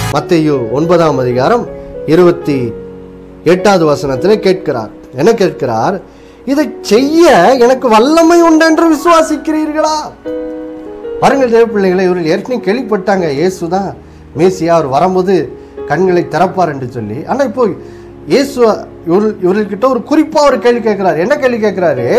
மத்தேயு ஒன்பதாம் அதிகாரம் இருபத்தி எட்டாவது வசனத்தில் கேட்கிறார் என்ன கேட்கிறார் இதை செய்ய எனக்கு வல்லமை உண்டு என்று விசுவாசிக்கிறீர்களா பாருங்கள் தேவ பிள்ளைகளை இவர்கள் ஏற்கனவே கேள்விப்பட்டாங்க இயேசு தான் மேசியா அவர் வரும்போது கண்களை திறப்பார் என்று சொல்லி ஆனால் இப்போ இயேசு இவர்கள் இவர்கள்கிட்ட ஒரு குறிப்பாக ஒரு கேள்வி கேட்கிறார் என்ன கேள்வி கேட்கிறாரு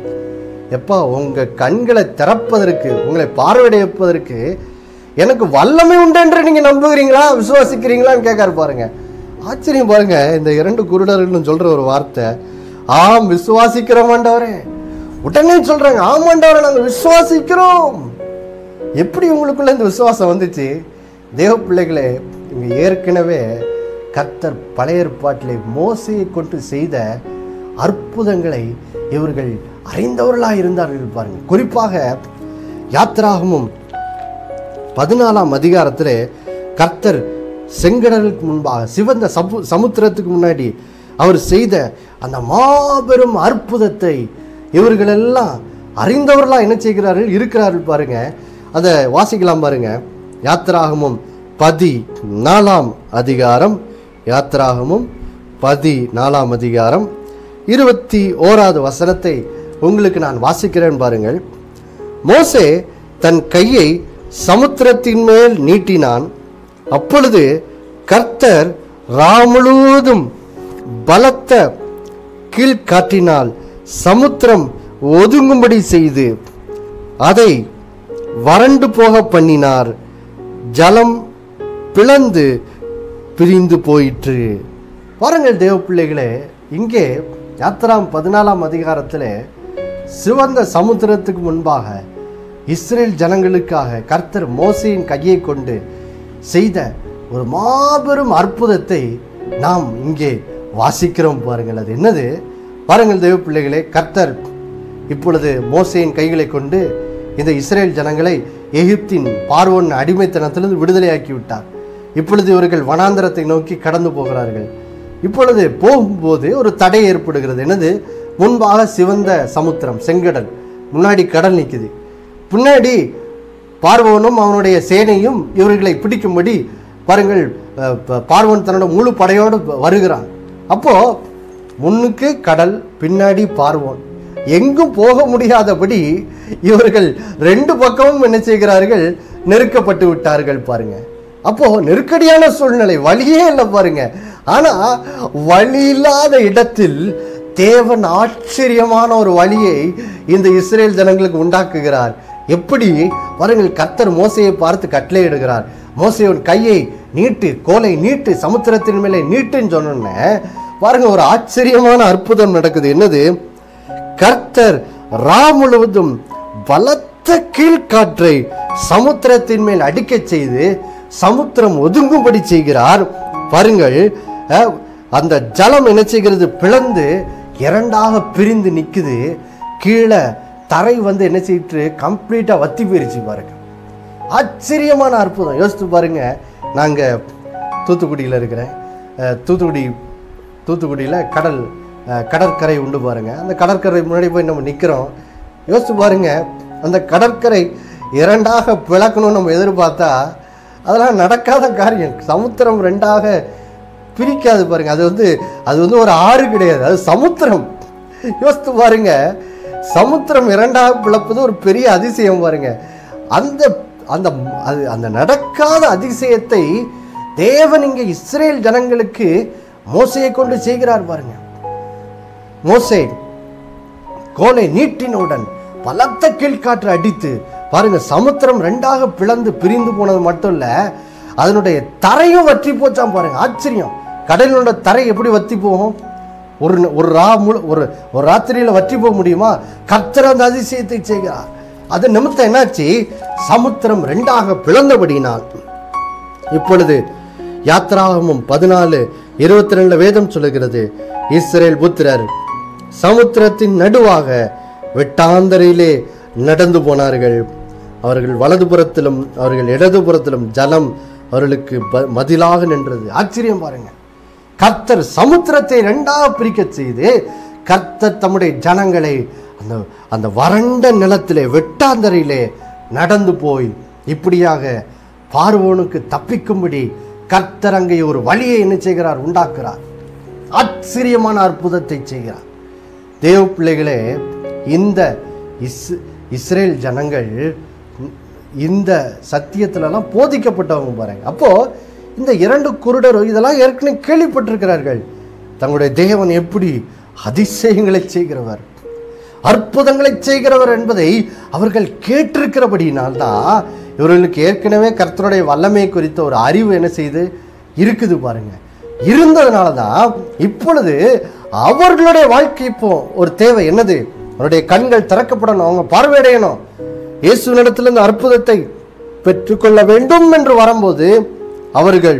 எப்பா உங்க கண்களை திறப்பதற்கு உங்களை பார்வையடைப்பதற்கு எனக்கு வல்லமை உண்டு என்று நீங்க நம்புகிறீங்களா விசுவாசிக்கிறீங்களான்னு கேட்காரு பாருங்க ஆச்சரியம் பாருங்க இந்த இரண்டு குருடர்களும் சொல்ற ஒரு வார்த்தை ஆம் விசுவாசிக்கிறோம் ஆண்டவரே உடனே சொல்றாங்க ஆமாண்டவரை நாங்கள் விசுவாசிக்கிறோம் எப்படி உங்களுக்குள்ள இந்த விசுவாசம் வந்துச்சு தேவ பிள்ளைகளே இங்க ஏற்கனவே கர்த்தர் பழைய ஏற்பாட்டிலே மோசையை கொண்டு செய்த அற்புதங்களை இவர்கள் அறிந்தவர்களாக இருந்தார்கள் பாருங்க குறிப்பாக யாத்ராகமும் பதினாலாம் அதிகாரத்திலே கர்த்தர் செங்கடலுக்கு முன்பாக சிவந்த சமு சமுத்திரத்துக்கு முன்னாடி அவர் செய்த அந்த மாபெரும் அற்புதத்தை இவர்களெல்லாம் அறிந்தவர்களா என்ன செய்கிறார்கள் இருக்கிறார்கள் பாருங்க அதை வாசிக்கலாம் பாருங்க யாத்திராகமும் பதி நாலாம் அதிகாரம் யாத்திராகமும் பதி நாலாம் அதிகாரம் இருபத்தி ஓராவது வசனத்தை உங்களுக்கு நான் வாசிக்கிறேன் பாருங்கள் மோசே தன் கையை சமுத்திரத்தின் மேல் நீட்டினான் அப்பொழுது கர்த்தர் ராமுழுவதும் பலத்த கீழ்காற்றினால் சமுத்திரம் ஒதுங்கும்படி செய்து அதை வறண்டு போக பண்ணினார் ஜலம் பிளந்து பிரிந்து போயிற்று பாருங்கள் தேவ பிள்ளைகளே இங்கே யாத்திராம் பதினாலாம் அதிகாரத்தில் சிவந்த சமுத்திரத்துக்கு முன்பாக இஸ்ரேல் ஜனங்களுக்காக கர்த்தர் மோசையின் கையை கொண்டு செய்த ஒரு மாபெரும் அற்புதத்தை நாம் இங்கே வாசிக்கிறோம் பாருங்கள் அது என்னது பாருங்கள் தேவ பிள்ளைகளே கர்த்தர் இப்பொழுது மோசையின் கைகளை கொண்டு இந்த இஸ்ரேல் ஜனங்களை எகிப்தின் பார்வோன் அடிமைத்தனத்திலிருந்து விடுதலையாக்கி விட்டார் இப்பொழுது இவர்கள் வனாந்தரத்தை நோக்கி கடந்து போகிறார்கள் இப்பொழுது போகும்போது ஒரு தடை ஏற்படுகிறது என்னது முன்பாக சிவந்த சமுத்திரம் செங்கடல் முன்னாடி கடல் நிற்குது பின்னாடி பார்வோனும் அவனுடைய சேனையும் இவர்களை பிடிக்கும்படி பாருங்கள் அஹ், ப- பார்வோன் தன்னோட முழு படையோடு வருகிறான் அப்போ முன்னுக்கு கடல் பின்னாடி பார்வோன் எங்கும் போக முடியாதபடி இவர்கள் ரெண்டு பக்கமும் என்ன செய்கிறார்கள் நெருக்கப்பட்டு விட்டார்கள் பாருங்க அப்போ நெருக்கடியான சூழ்நிலை வழியே இல்லை பாருங்க ஆனா வழி இல்லாத இடத்தில் தேவன் ஆச்சரியமான ஒரு வழியை இந்த இஸ்ரேல் ஜனங்களுக்கு உண்டாக்குகிறார் எப்படி பாருங்கள் கர்த்தர் மோசையை பார்த்து கட்டளையிடுகிறார் மோசையின் கையை நீட்டு கோலை நீட்டு சமுத்திரத்தின் மேலே நீட்டுன்னு சொன்னோன்னே பாருங்க ஒரு ஆச்சரியமான அற்புதம் நடக்குது என்னது கர்த்தர் ரா முழுவதும் பலத்த கீழ்காற்றை சமுத்திரத்தின் மேல் அடிக்கச் செய்து சமுத்திரம் ஒதுங்கும்படி செய்கிறார் பாருங்கள் அஹ், அந்த ஜலம் என்ன செய்கிறது பிளந்து இரண்டாக பிரிந்து நிக்குது கீழே தரை வந்து என்ன செய்யிட்டு கம்ப்ளீட்டா வத்தி போயிருச்சு பாருங்க ஆச்சரியமான அற்புதம் யோசித்து பாருங்க நாங்க தூத்துக்குடியில் இருக்கிறேன் அஹ், தூத்துக்குடி தூத்துக்குடியில் கடல் அஹ், கடற்கரை உண்டு பாருங்க அந்த கடற்கரை முன்னாடி போய் நம்ம நிற்கிறோம் யோசித்து பாருங்க அந்த கடற்கரை இரண்டாக பிளக்கணும்னு நம்ம எதிர்பார்த்தா அதெல்லாம் நடக்காத காரியம் சமுத்திரம் ரெண்டாக பிரிக்காது பாருங்க அது வந்து அது வந்து ஒரு ஆறு கிடையாது அது சமுத்திரம் யோசித்து பாருங்க சமுத்திரம் இரண்டாக பிளப்பது ஒரு பெரிய அதிசயம் பாருங்க அந்த அந்த அது அந்த நடக்காத அதிசயத்தை தேவன் இங்கே இஸ்ரேல் ஜனங்களுக்கு மோசையை கொண்டு செய்கிறார் பாருங்க மோசே கோலை நீட்டினவுடன் பலத்த கீழ்காற்று அடித்து பாருங்க சமுத்திரம் ரெண்டாக பிளந்து பிரிந்து போனது மட்டும் இல்ல அதனுடைய தரையும் வற்றி போச்சாம் பாருங்க ஆச்சரியம் கடலினோட தரை எப்படி வத்தி போகும் ஒரு ஒரு ரா முழு ஒரு ஒரு ராத்திரியில வற்றி போக முடியுமா கர்த்தர் அந்த அதிசயத்தை செய்கிறார் அது நிமித்தம் என்னாச்சு சமுத்திரம் ரெண்டாக பிளந்தபடினால் இப்பொழுது யாத்ராகமும் பதினாலு இருபத்தி ரெண்டு வேதம் சொல்லுகிறது இஸ்ரேல் புத்திரர் சமுத்திரத்தின் நடுவாக வெட்டாந்தரையிலே நடந்து போனார்கள் அவர்கள் வலதுபுறத்திலும் அவர்கள் இடதுபுறத்திலும் ஜலம் அவர்களுக்கு ப- மதிலாக நின்றது ஆச்சரியம் பாருங்க கர்த்தர் சமுத்திரத்தை ரெண்டாக பிரிக்கச் செய்து கர்த்தர் தம்முடைய ஜனங்களை அந்த அந்த வறண்ட நிலத்திலே வெட்டாந்தரையிலே நடந்து போய் இப்படியாக பார்வோனுக்கு தப்பிக்கும்படி கர்த்தர் அங்கே ஒரு வழியை என்ன செய்கிறார் உண்டாக்குறார் ஆச்சரியமான அற்புதத்தை செய்கிறார் தேவ பிள்ளைகளே இந்த இஸ் இஸ்ரேல் ஜனங்கள் இந்த சத்தியத்திலலாம் போதிக்கப்பட்டவங்க பாருங்க அப்போ இந்த இரண்டு குருடரும் இதெல்லாம் ஏற்கனவே கேள்விப்பட்டிருக்கிறார்கள் தங்களுடைய தேவன் எப்படி அதிசயங்களை செய்கிறவர் அற்புதங்களை செய்கிறவர் என்பதை அவர்கள் கேட்டிருக்கிறபடியினால்தான் இவர்களுக்கு ஏற்கனவே கர்த்தருடைய வல்லமை குறித்த ஒரு அறிவு என்ன செய்து இருக்குது பாருங்க இருந்ததுனால தான் இப்பொழுது அவர்களுடைய வாழ்க்கை இப்போ ஒரு தேவை என்னது அவருடைய கண்கள் திறக்கப்படணும் அவங்க பார்வையடையணும் இயேசுவினிடத்தில் இந்த அற்புதத்தை பெற்றுக்கொள்ள வேண்டும் என்று வரும்போது அவர்கள்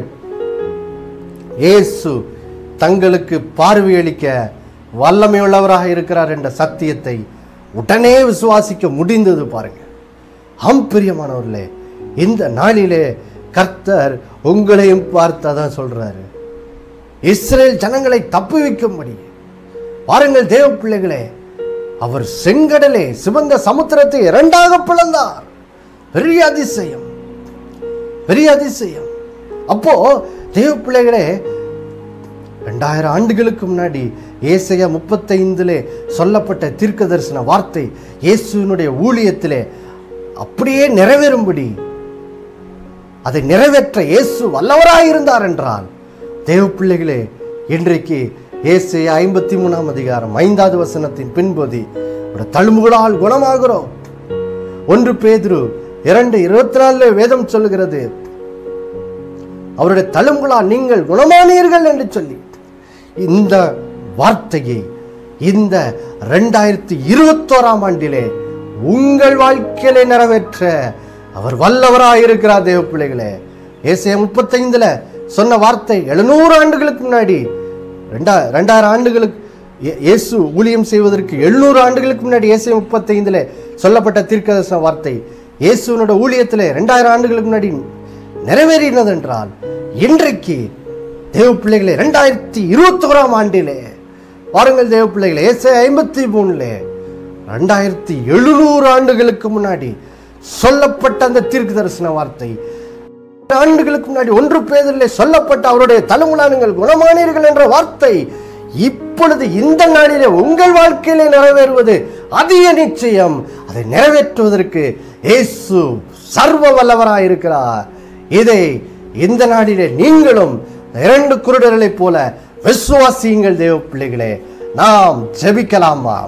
இயேசு தங்களுக்கு பார்வையளிக்க வல்லமையுள்ளவராக இருக்கிறார் என்ற சத்தியத்தை உடனே விசுவாசிக்க முடிந்தது பாருங்க ஆம் பிரியமானவர்களே இந்த நாளிலே கர்த்தர் உங்களையும் பார்த்து அதான் சொல்றாரு இஸ்ரேல் ஜனங்களை தப்புவிக்கும்படி பாருங்கள் தேவ பிள்ளைகளே அவர் செங்கடலே சிவந்த சமுத்திரத்தை இரண்டாக பிளந்தார் பெரிய அதிசயம் பெரிய அதிசயம் அப்போ தேவ பிள்ளைகளே ரெண்டாயிரம் ஆண்டுகளுக்கு முன்னாடி ஏசையா முப்பத்தைந்திலே சொல்லப்பட்ட தீர்க்க தரிசன வார்த்தை இயேசுவினுடைய ஊழியத்திலே அப்படியே நிறைவேறும்படி அதை நிறைவேற்ற இயேசு வல்லவராயிருந்தார் என்றால் தேவ பிள்ளைகளே இன்றைக்கு இயேசு ஐம்பத்தி மூணாம் அதிகாரம் ஐந்தாவது வசனத்தின் பின்போதி அவருடைய தழும்புகளால் குணமாகிறோம் ஒன்று பேதுரு இரண்டு இருபத்தி நாலுல வேதம் சொல்லுகிறது அவருடைய தழும்புகளால் நீங்கள் குணமானீர்கள் என்று சொல்லி இந்த வார்த்தையை இந்த ரெண்டாயிரத்தி இருபத்தோராம் ஆண்டிலே உங்கள் வாழ்க்கையிலே நிறைவேற்ற அவர் வல்லவராக இருக்கிறார் தேவ பிள்ளைகளே ஏசிய முப்பத்தைந்துல சொன்ன வார்த்தை எழுநூறு ஆண்டுகளுக்கு முன்னாடி ரெண்டா ரெண்டாயிரம் ஆண்டுகளுக்கு இயே- இயேசு ஊழியம் செய்வதற்கு எழுநூறு ஆண்டுகளுக்கு முன்னாடி ஏசிய முப்பத்தைந்துல சொல்லப்பட்ட தீர்க்கதரிசன வார்த்தை இயேசுவனோட ஊழியத்திலே ரெண்டாயிரம் ஆண்டுகளுக்கு முன்னாடி நிறைவேறினது என்றால் இன்றைக்கு தேவ பிள்ளைகளே ரெண்டாயிரத்தி இருபத்தோராம் ஆண்டிலே பாருங்கள் தேவ பிள்ளைகளே ஏசை ஐம்பத்தி மூணுல ரெண்டாயிரத்தி எழுநூறு ஆண்டுகளுக்கு முன்னாடி சொல்லப்பட்ட அந்த தீர்க்க தரிசன வார்த்தை ஆண்டுகளுக்கு முன்னாடி ஒன்று பேதலிலே சொல்லப்பட்ட அவருடைய தலைமுலானுங்கள் குணமானீர்கள் என்ற வார்த்தை இப்பொழுது இந்த நாளிலே உங்கள் வாழ்க்கையிலே நிறைவேறுவது அதிக நிச்சயம் அதை நிறைவேற்றுவதற்கு இயேசு சர்வ வல்லவராய் இருக்கிறார் இதை இந்த நாளிலே நீங்களும் இரண்டு குருடர்களைப் போல விசுவாசியுங்கள் தேவ பிள்ளைகளே நாம் ஜெபிக்கலாமா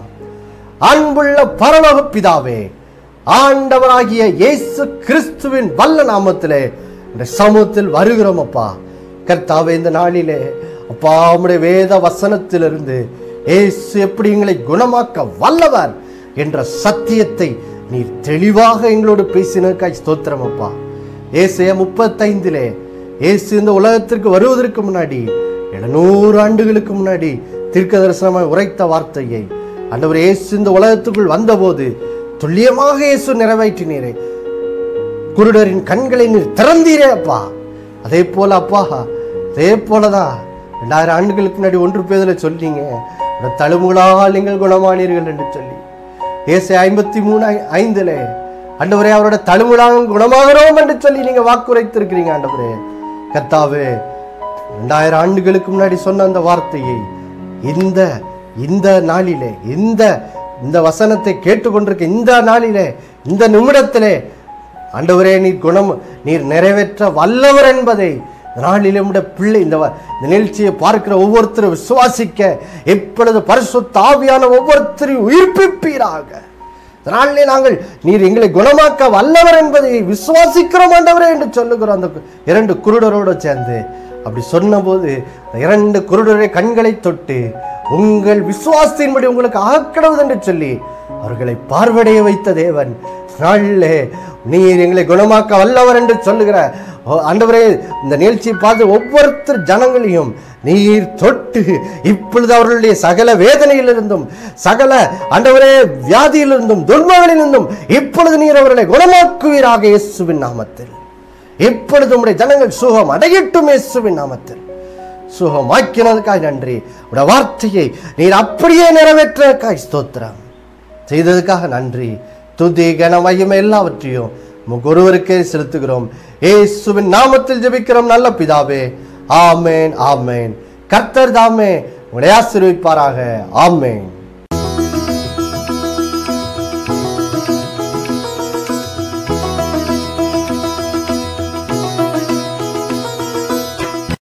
அன்புள்ள பரலோக பிதாவே ஆண்டவராகிய இயேசு கிறிஸ்துவின் வல்ல நாமத்திலே இந்த சமூகத்தில் வருகிறோம் அப்பா கர்த்தாவே இந்த நாளிலே அப்பா உம்முடைய வேத வசனத்திலிருந்து இயேசு எப்படி எங்களை குணமாக்க வல்லவர் என்ற சத்தியத்தை நீர் தெளிவாக எங்களோடு பேசினதுக்காய் ஸ்தோத்திரம் அப்பா ஏசைய முப்பத்தைந்திலே இயேசு இந்த உலகத்திற்கு வருவதற்கு முன்னாடி எழுநூறு ஆண்டுகளுக்கு முன்னாடி தீர்க்க தரிசனமாய் உரைத்த வார்த்தையை ஆண்டவர் இயேசு இந்த உலகத்துக்குள் வந்தபோது துல்லியமாக இயேசு நிறைவேற்றினீரே குருடரின் கண்களை நீர் திறந்தீரே அப்பா அதே போல அப்பா அதே போலதான் ரெண்டாயிரம் ஆண்டுகளுக்கு முன்னாடி ஒன்று பேதல சொன்னீங்க "உம்முடைய தழும்புகளால் நீங்கள் குணமானீர்கள் என்று சொல்லி ஏசை ஐம்பத்தி மூணு ஐ- ஐந்துல ஆண்டவரே அவரோட தழும்புகளால் குணமாகிறோம் என்று சொல்லி நீங்க வாக்குரைத்திருக்கிறீங்க ஆண்டவரே கர்த்தாவே ரெண்டாயிரம் ஆண்டுகளுக்கு முன்னாடி சொன்ன அந்த வார்த்தையை இந்த இந்த நாளிலே இந்த இந்த வசனத்தை கேட்டுக்கொண்டிருக்க இந்த நாளிலே இந்த நிமிடத்திலே ஆண்டவரே நீர் குணம் நீர் நிறைவேற்ற வல்லவர் என்பதை இந்த நாளிலே உம்முடைய பிள்ளை இந்த வ- இந்த நிகழ்ச்சியை பார்க்கிற ஒவ்வொருத்தரும் விசுவாசிக்க எப்பொழுது பரிசுத்த ஆவியான ஒவ்வொருத்தரையும் உயிர்ப்பிப்பீராக இந்த நாளிலே நாங்கள் நீர் எங்களை குணமாக்க வல்லவர் என்பதை விசுவாசிக்கிறோம் ஆண்டவரே என்று சொல்லுகிறோம் அந்த கு- இரண்டு குருடரோடு சேர்ந்து அப்படி சொன்னபோது அந்த இரண்டு குருடரை கண்களை தொட்டு உங்கள் விசுவாசத்தின்படி உங்களுக்கு ஆக்கிடுவது என்று சொல்லி அவர்களை பார்வடைய வைத்த தேவன் நாளிலே நீர் எங்களை குணமாக்க வல்லவர் என்று சொல்லுகிற ஓ, ஆண்டவரே இந்த நிகழ்ச்சியை பார்த்து ஒவ்வொருத்தர் ஜனங்களையும் நீர் தொட்டு இப்பொழுது அவர்களுடைய சகல வேதனையிலிருந்தும் சகல ஆண்டவரே வியாதியிலிருந்தும் துன்பங்களிலிருந்தும் இப்பொழுது நீர் அவர்களை குணமாக்குவீராக இயேசுவின் நாமத்தில் இப்பொழுது உம்முடைய ஜனங்கள் சுகம் அடையட்டும் இயேசுவின் நாமத்தில் சுகமாக்கினதுக்காய் நன்றி உடைய வார்த்தையை நீர் அப்படியே நிறைவேற்றதுக்காய் ஸ்தோத்திரம் செய்ததுக்காக நன்றி துதி கன மகிமை எல்லாவற்றையும் உமக்கு ஒருவருக்கே செலுத்துகிறோம் ஏசுவின் நாமத்தில் ஜெபிக்கிறோம் நல்ல பிதாவே ஆமேன் ஆமேன் கர்த்தர் தாமே உங்களை ஆசீர்வதிப்பாராக ஆமேன்